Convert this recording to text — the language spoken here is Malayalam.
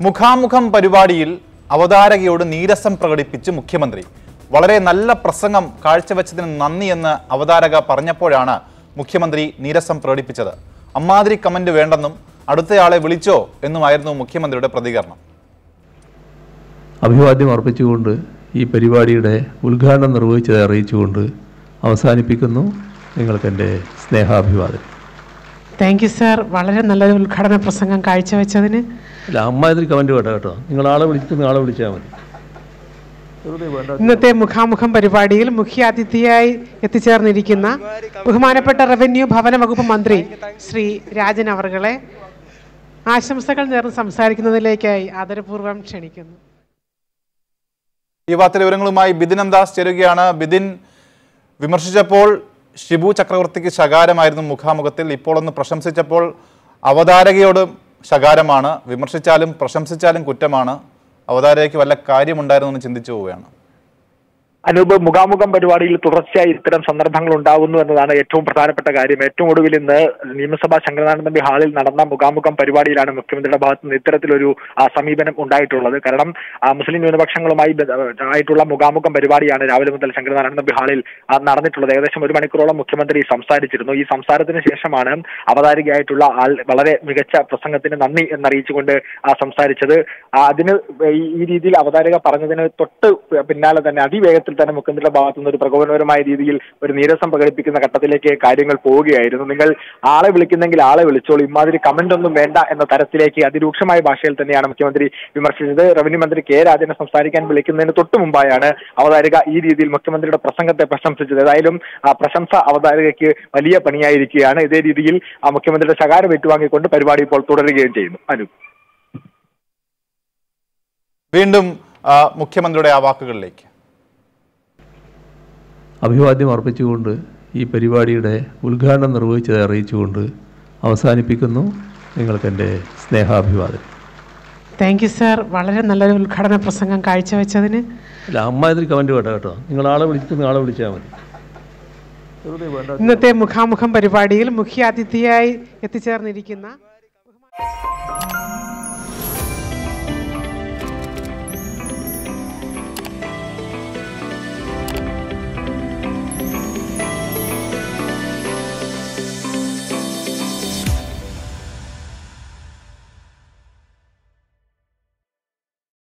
മുഖാമുഖം പരിപാടിയിൽ അവതാരകയോട് നീരസം പ്രകടിപ്പിച്ച് മുഖ്യമന്ത്രി വളരെ നല്ല പ്രസംഗം കാഴ്ചവെച്ചതിന് നന്ദി എന്ന് അവതാരക പറഞ്ഞപ്പോഴാണ് മുഖ്യമന്ത്രി നീരസം പ്രകടിപ്പിച്ചത് അമ്മാതിരി കമന്റ് വേണ്ടെന്നും അടുത്തയാളെ വിളിച്ചോ എന്നുമായിരുന്നു മുഖ്യമന്ത്രിയുടെ പ്രതികരണം അഭിവാദ്യം അർപ്പിച്ചുകൊണ്ട് ഈ പരിപാടിയുടെ ഉദ്ഘാടനം നിർവഹിച്ചത് അറിയിച്ചുകൊണ്ട് അവസാനിപ്പിക്കുന്നു നിങ്ങൾക്കെൻ്റെ സ്നേഹാഭിവാദം താങ്ക് യു സാർ വളരെ നല്ലൊരു ഉദ്ഘാടന പ്രസംഗം കാഴ്ചവെച്ചതിന് അല്ല അമ്മാതിരി കമൻറ്റ് വേണ്ട കേട്ടോ നിങ്ങൾ ആളെ വിളിച്ചിട്ട് ആളെ വിളിച്ചാൽ മതി വെറുതെ വേണ്ട ഇന്നത്തെ മുഖാമുഖം പരിപാടിയിൽ മുഖ്യാതിഥിയായി എത്തിച്ചേർന്നിരിക്കുന്ന ബഹുമാനപ്പെട്ട റവന്യൂ ഭവന വകുപ്പ് മന്ത്രി ശ്രീ രാജൻ അവർകളെ ആശംസകൾ നേർന്ന് സംസാരിക്കുന്നതിലേക്കായി ആദരപൂർവ്വം ക്ഷണിക്കുന്നു ഈ വാർത്തയിലെ വിവരങ്ങളുമായി ബിദിൻ അന്ദാസ് ചേരുകയാണ് ബിദിൻ വിമർശിച്ചപ്പോൾ ഷിബു ചക്രവർത്തിക്ക് ശകാരമായിരുന്നു മുഖാമുഖത്തിൽ ഇപ്പോൾ ഒന്ന് പ്രശംസിച്ചപ്പോൾ അവതാരകയോട് ശകാരമാണ് വിമർശിച്ചാലും പ്രശംസിച്ചാലും കുറ്റമാണ് അവതാരകയ്ക്ക് വല്ല കാര്യമുണ്ടായിരുന്നു എന്ന് ചിന്തിച്ചു പോവുകയാണ് അനൂപ് മുഖാമുഖം പരിപാടിയിൽ തുടർച്ചയായി ഇത്തരം സന്ദർഭങ്ങൾ ഉണ്ടാവുന്നു എന്നതാണ് ഏറ്റവും പ്രധാനപ്പെട്ട കാര്യം ഏറ്റവും ഒടുവിൽ ഇന്ന് നിയമസഭാ ശങ്കരനാരായണ തമ്പി ഹാളിൽ നടന്ന മുഖാമുഖം പരിപാടിയിലാണ് മുഖ്യമന്ത്രിയുടെ ഭാഗത്ത് നിന്ന് ഇത്തരത്തിലൊരു ആ, സമീപനം ഉണ്ടായിട്ടുള്ളത് കാരണം ആ, മുസ്ലിം ന്യൂനപക്ഷങ്ങളുമായി ബന്ധ- ആയിട്ടുള്ള മുഖാമുഖം പരിപാടിയാണ് രാവിലെ മുതൽ ശങ്കരനാരായണ തമ്പി ഹാളിൽ ആ, നടന്നിട്ടുള്ളത് ഏകദേശം ഒരു മണിക്കൂറോളം മുഖ്യമന്ത്രി സംസാരിച്ചിരുന്നു ഈ സംസാരത്തിന് ശേഷമാണ് അവതാരികയായിട്ടുള്ള ആൾ വളരെ മികച്ച പ്രസംഗത്തിന് നന്ദി എന്നറിയിച്ചുകൊണ്ട് ആ, സംസാരിച്ചത് ആ, അതിന് ഈ ഈ രീതിയിൽ അവതാരക പറഞ്ഞതിന് തൊട്ട് പിന്നാലെ തന്നെ അതിവേഗത്തിൽ തന്നെ മുഖ്യമന്ത്രിയുടെ ഭാഗത്തു നിന്ന് ഒരു പ്രകോപനപരമായ രീതിയിൽ ഒരു നീരസം പ്രകടിപ്പിക്കുന്ന ഘട്ടത്തിലേക്ക് കാര്യങ്ങൾ പോവുകയായിരുന്നു നിങ്ങൾ ആളെ വിളിക്കുന്നെങ്കിൽ ആളെ വിളിച്ചോളൂ ഇമാതിരി കമന്റ് ഒന്നും വേണ്ട എന്ന തരത്തിലേക്ക് അതിരൂക്ഷമായ ഭാഷയിൽ തന്നെയാണ് മുഖ്യമന്ത്രി വിമർശിച്ചത് റവന്യൂ മന്ത്രി കെ രാജനെ സംസാരിക്കാൻ വിളിക്കുന്നതിന് തൊട്ട് മുമ്പായാണ് അവതാരക ഈ രീതിയിൽ മുഖ്യമന്ത്രിയുടെ പ്രസംഗത്തെ പ്രശംസിച്ചത് ഏതായാലും ആ പ്രശംസ അവതാരകയ്ക്ക് വലിയ പണിയായിരിക്കുകയാണ് ഇതേ രീതിയിൽ ആ മുഖ്യമന്ത്രിയുടെ ശകാരം ഏറ്റുവാങ്ങിക്കൊണ്ട് പരിപാടി ഇപ്പോൾ തുടരുകയും ചെയ്യുന്നു അനു വീണ്ടും ആ, മുഖ്യമന്ത്രിയുടെ ആ വാക്കുകളിലേക്ക് അഭിവാദ്യം അർപ്പിച്ചുകൊണ്ട് ഈ പരിപാടിയുടെ ഉദ്ഘാടനം നിർവഹിച്ചത് അറിയിച്ചുകൊണ്ട് അവസാനിപ്പിക്കുന്നു നിങ്ങൾക്കെൻ്റെ സ്നേഹാഭിവാദം താങ്ക് യു സാർ വളരെ നല്ലൊരു ഉദ്ഘാടന പ്രസംഗം കാഴ്ചവെച്ചതിന് അല്ല അമ്മാതിരി കമൻറ്റ് വേണ്ട കേട്ടോ നിങ്ങൾ ആളെ വിളിച്ചിട്ട് ആളെ വിളിച്ചാൽ മതി വെറുതെ വേണ്ട ഇന്നത്തെ മുഖാമുഖം പരിപാടിയിൽ മുഖ്യാതിഥിയായി എത്തിച്ചേർന്നിരിക്കുന്ന